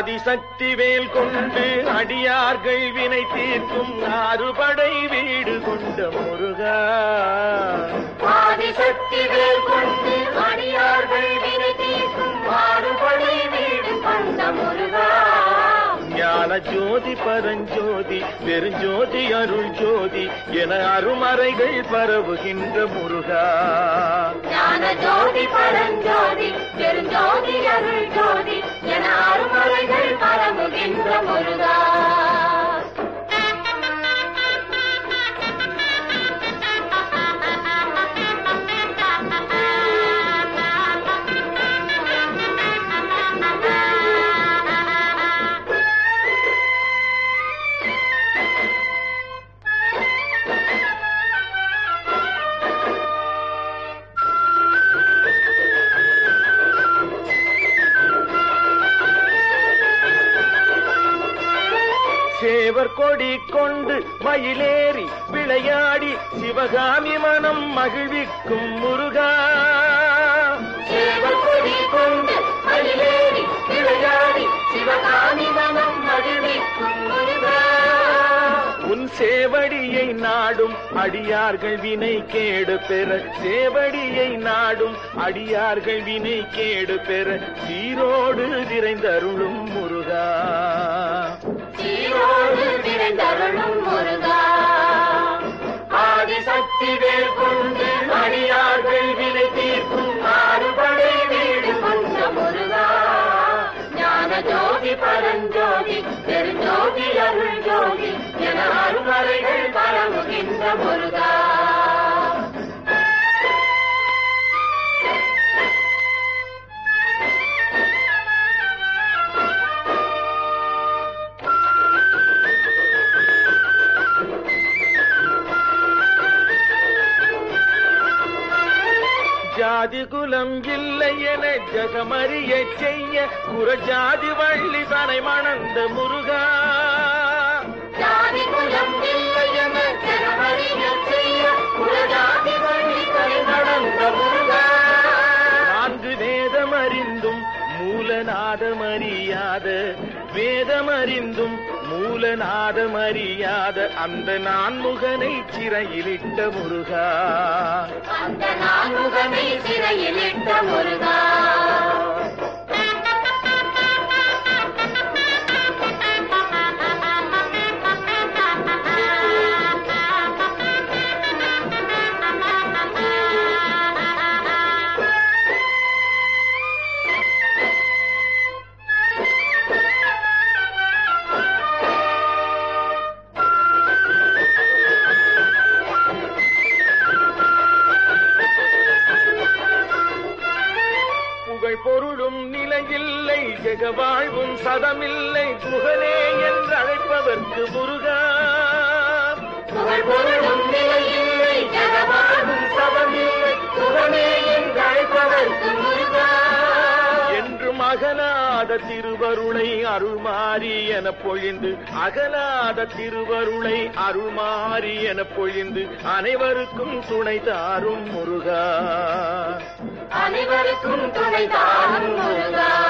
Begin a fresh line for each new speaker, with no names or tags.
ஆதிசக்தி வேல் கொண்டு அடியார்கள் வினை தீர்க்கும் ஆறுபடை வீடு கொண்ட முருகா
ஆதிசக்தி வேல் கொண்டு அடியார்கள் வினை தீர்க்கும் மாறுபடை வீடு கொண்ட முருகா
ஞான ஜோதி பரஞ்சோதி பெருஞ்சோதி அருள் ஜோதி என அருமறைகள் பரவுகின்ற முருகா
ஞான ஜோதி பரஞ்சோதி பெருஞ்சோதி அருள் ஜோதி என அருமலைகள் பரவுகின்ற முருகா
சேவர் கொடி கொண்டு மயிலேறி விளையாடி சிவகாமி மனம் மகிழ்விக்கும் முருகா
சேவல் கொடி கொண்டு மயிலேறி விளையாடி சிவகாமி மனம் மகிழ்விக்கும் முருகா
உன் சேவடியை நாடும் அடியார்கள் வினை கேடு பெற சேவடியை நாடும் அடியார்கள் வினை கேடு பெற சீரோடு விரைந்தருளும் முருகா
சீரோடு விரைந்தருளும் முருகா ஆதிசக்தி வேல் கொண்டு அடியார்கள் வினை தீர்க்கும் ஆறுபடை வீடு கொண்ட முருகா ஞான ஜோதி பரஞ்சோதி பெருஞ்சோதி அருள் ஜோதி என அருமறைகள் பரவுகின்ற முருகா
ஜாதி குலம் இல்லை என ஜகமறிய செய்ய குரஜாதி வள்ளி தனை மணந்த முருகா
ஜாதி குலம் இல்லை என ஜனமறிய செய்ய குலஜாதி வழி கை நடந்த முருகா
நான்கு வேதமறிந்தும் மூலநாதமறியாத வேதமறிந்தும் மூலநாதமறியாத அந்த நான்முகனை சிறையிலிட்ட முருகா
அந்த நான்முகனை சிறையிலிட்ட முருகா
புகழ் பொருளும் நிலையில்லை ஜெக வாழ்வும் சதமில்லை புகழே என்று அழைப்பவர்க்கு முருகா
புகழ் பொருளும் நிலையில்லை ஜகவாழும் சபமில்லை புகழே என்று அழைப்பவர்க்கு முருகா
என்றும் அகலாத திருவருளை அருள்மாறி என பொழிந்து அகலாத திருவருளை அருள்மாறி என பொழிந்து அனைவருக்கும் துணை தாரும் முருகா
அனைவருக்கும் துணை தாரும் முருகா